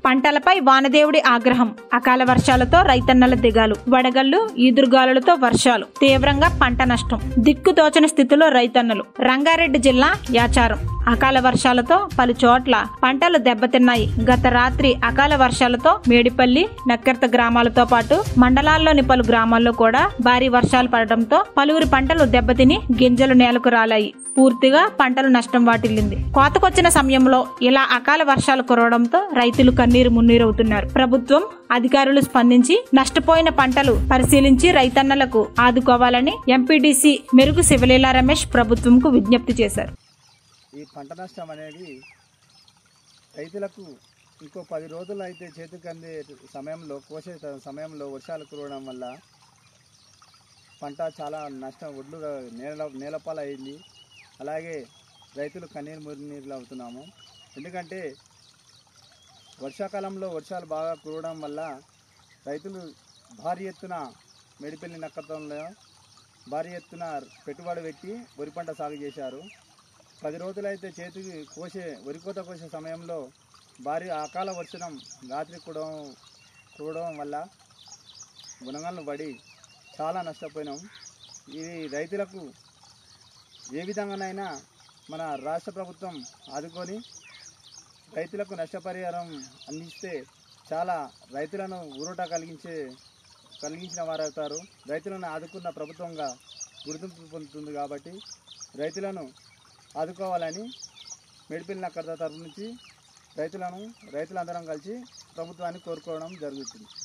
పంటలపై వానదేవుడి ఆగ్రహం అకాల వర్షాలతో రైతన్నల దిగాలు వడగళ్లు ఈదురుగాలులతో వర్షాలు తీవ్రంగా పంట నష్టం దిక్కుతోచని స్థితిలో రైతన్నలు రంగారెడ్డి జిల్లా యాచారం అకాల వర్షాలతో పలు చోట్ల పంటలు దెబ్బతిన్నాయి గత రాత్రి అకాల వర్షాలతో మేడిపల్లి నక్కెర్త గ్రామాలతో పాటు మండలాల్లోని పలు గ్రామాల్లో కూడా భారీ వర్షాలు పడడంతో పలువురి పంటలు దెబ్బతిని గింజలు నేలకు రాలాయి పూర్తిగా పంటలు నష్టం వాటిల్లింది కోతకొచ్చిన సమయంలో ఇలా అకాల వర్షాలు కురవడంతో రైతులు కన్నీరు మున్నీరవుతున్నారు ప్రభుత్వం అధికారులు స్పందించి నష్టపోయిన పంటలు పరిశీలించి రైతన్నలకు ఆదుకోవాలని ఎంపీడీసీ మెరుగు శివలీల రమేష్ ప్రభుత్వంకు విజ్ఞప్తి చేశారు ఈ పంట నష్టం అనేది రైతులకు ఇంకో పది రోజులు అయితే చేతికి అందే సమయంలో కోసే త- సమయంలో వర్షాలు కురవడం వల్ల పంట చాలా నష్టం ఒడ్లు నేల నేలపాలు అయింది అలాగే రైతులు కన్నీరు మురినీరులు అవుతున్నాము ఎందుకంటే వర్షాకాలంలో వర్షాలు బాగా కురవడం వల్ల రైతులు భారీ ఎత్తున మెడిపల్లి నక్కతంలో భారీ ఎత్తున పెట్టుబడి పెట్టి వరి పంట సాగు చేశారు పది రోజులైతే చేతికి కోసే వరి కోత కోసే సమయంలో భారీ అకాల వర్షం రాత్రి కురవడం కురవడం వల్ల గుణగాలను పడి చాలా నష్టపోయినాం ఇది రైతులకు ఏ విధంగానైనా మన రాష్ట్ర ప్రభుత్వం ఆదుకొని రైతులకు నష్టపరిహారం అందిస్తే చాలా రైతులను ఊరట కలిగించే కలిగించిన వారవుతారు రైతులను ఆదుకున్న ప్రభుత్వంగా గుర్తింపు పొందుతుంది కాబట్టి రైతులను ఆదుకోవాలని మేడిపల్లి నక్కర్త తరపు నుంచి రైతులను రైతులందరం కలిసి ప్రభుత్వాన్ని కోరుకోవడం జరుగుతుంది